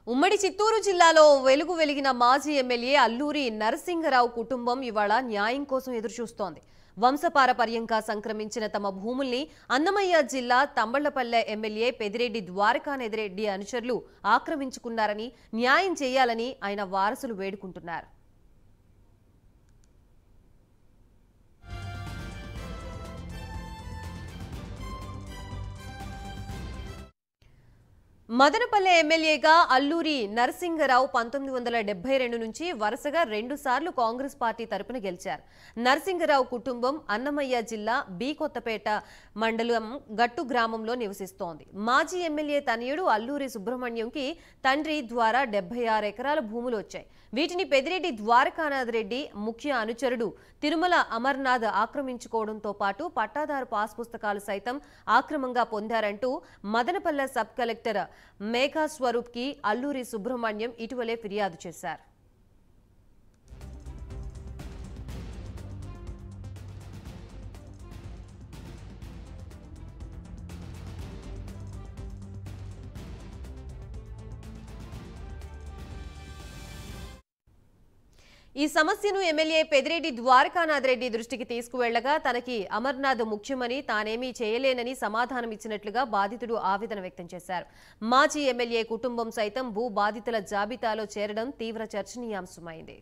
ఉమ్మడి చిత్తూరు జిల్లాలో వెలుగు వెలిగిన మాజీ ఎమ్మెల్యే అల్లూరి నరసింగరావు కుటుంబం ఇవాళ న్యాయం కోసం ఎదురుచూస్తోంది వంశపారపర్యంగా సంక్రమించిన తమ భూముల్ని అన్నమయ్య జిల్లా తంబళ్లపల్లె ఎమ్మెల్యే పెదిరెడ్డి ద్వారకానెదిరెడ్డి అనుచరులు ఆక్రమించుకున్నారని న్యాయం చేయాలని ఆయన వారసులు వేడుకుంటున్నారు మదనపల్లె ఎమ్మెల్యేగా అల్లూరి నరసింగరావు పంతొమ్మిది వందల డెబ్బై రెండు నుంచి వరుసగా రెండు సార్లు కాంగ్రెస్ పార్టీ తరపున గెలిచారు నరసింగరావు కుటుంబం అన్నమయ్య జిల్లా బి కొత్తపేట మండలం గట్టు గ్రామంలో నివసిస్తోంది మాజీ ఎమ్మెల్యే తనయుడు అల్లూరి సుబ్రహ్మణ్యంకి తండ్రి ద్వారా డెబ్బై ఆరు ఎకరాల భూములు వచ్చాయి వీటిని పెదిరెడ్డి ద్వారకానాథ్ రెడ్డి ముఖ్య అనుచరుడు తిరుమల అమర్నాథ్ ఆక్రమించుకోవడంతో పాటు పట్టాదారు పాస్ పుస్తకాలు సైతం ఆక్రమంగా పొందారంటూ మదనపల్లె సబ్ కలెక్టర్ మేఘా స్వరూప్కి అల్లూరి సుబ్రహ్మణ్యం ఇటీవలే ఫిర్యాదు చేశారు ఈ సమస్యను ఎమ్మెల్యే పెదిరెడ్డి ద్వారకానాథ్ రెడ్డి దృష్టికి తీసుకువెళ్లగా తనకి అమర్నాథ్ ముఖ్యమని తానేమీ చేయలేనని సమాధానం ఇచ్చినట్లుగా బాధితుడు ఆవేదన వ్యక్తం చేశారు మాజీ ఎమ్మెల్యే కుటుంబం సైతం భూ బాధితుల జాబితాలో చేరడం తీవ్ర చర్చనీయాంశమైంది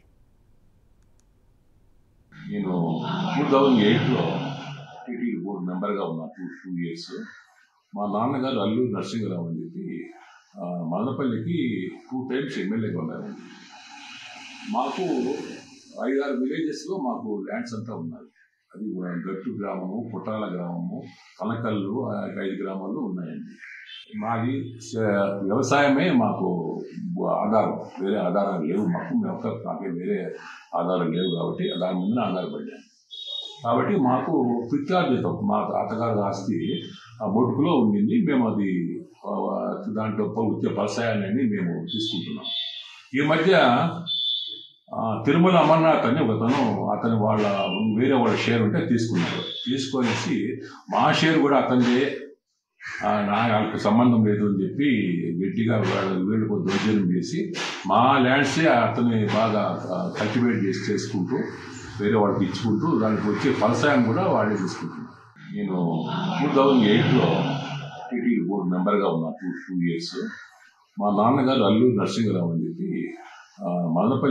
నేను టూ థౌజండ్ ఎయిట్లో టీటీడీ బోర్డు మెంబర్గా ఉన్నా టూ టూ ఇయర్స్ మా నాన్నగారు అల్లూరు నరసింహరావు అని చెప్పి ఆ, మదనపల్లికి టూ టైమ్స్ ఎమ్మెల్యేగా ఉన్నారు మాకు ఐదారు విలేజెస్లో మాకు ల్యాండ్స్ అంతా ఉన్నాయి అది గట్టు గ్రామము పుట్టాల గ్రామము కనకల్లు ఆ, ఐదు గ్రామాలు ఉన్నాయండి మాది స- వ్యవసాయమే మాకు ఆధారం వేరే ఆధారాలు లేవు మాకు మేము ఒక్క నాకే వేరే ఆధారాలు లేవు కాబట్టి దాని మీద ఆధారపడ్డాను కాబట్టి మాకు పిత్రార్జితం మా తాతగారి ఆస్తి ఆ బొట్టుకులో ఉండింది మేము అది ఆ, దాంట్లో వచ్చే ఫలసాయాన్ని మేము తీసుకుంటున్నాం ఈ మధ్య ఆ, తిరుమల అమర్నాథ్ అని ఒకతను అతని వాళ్ళ వేరే వాళ్ళ షేర్ ఉంటే తీసుకున్నాడు తీసుకొనేసి మా షేర్ కూడా అతనిదే ఆ, నా వాళ్ళకి సంబంధం లేదు అని చెప్పి గట్టిగా వాళ్ళ వీళ్ళకు దౌర్జన్యం చేసి మా ల్యాండ్సే అతని బాగా కల్టివేట్ చేసి చేసుకుంటూ వేరే వాళ్ళకి ఇచ్చుకుంటూ దానికి వచ్చే ఫలసాయం కూడా వాళ్ళే తీసుకుంటున్నారు నేను టూ థౌజండ్ ఎయిట్లో టీటీడీ బోర్డు మెంబర్గా ఉన్నా టూ టూ ఇయర్స్ మా నాన్నగారు అల్లూరు నరసింహరావు అని చెప్పి ఆ, మదనపల్లి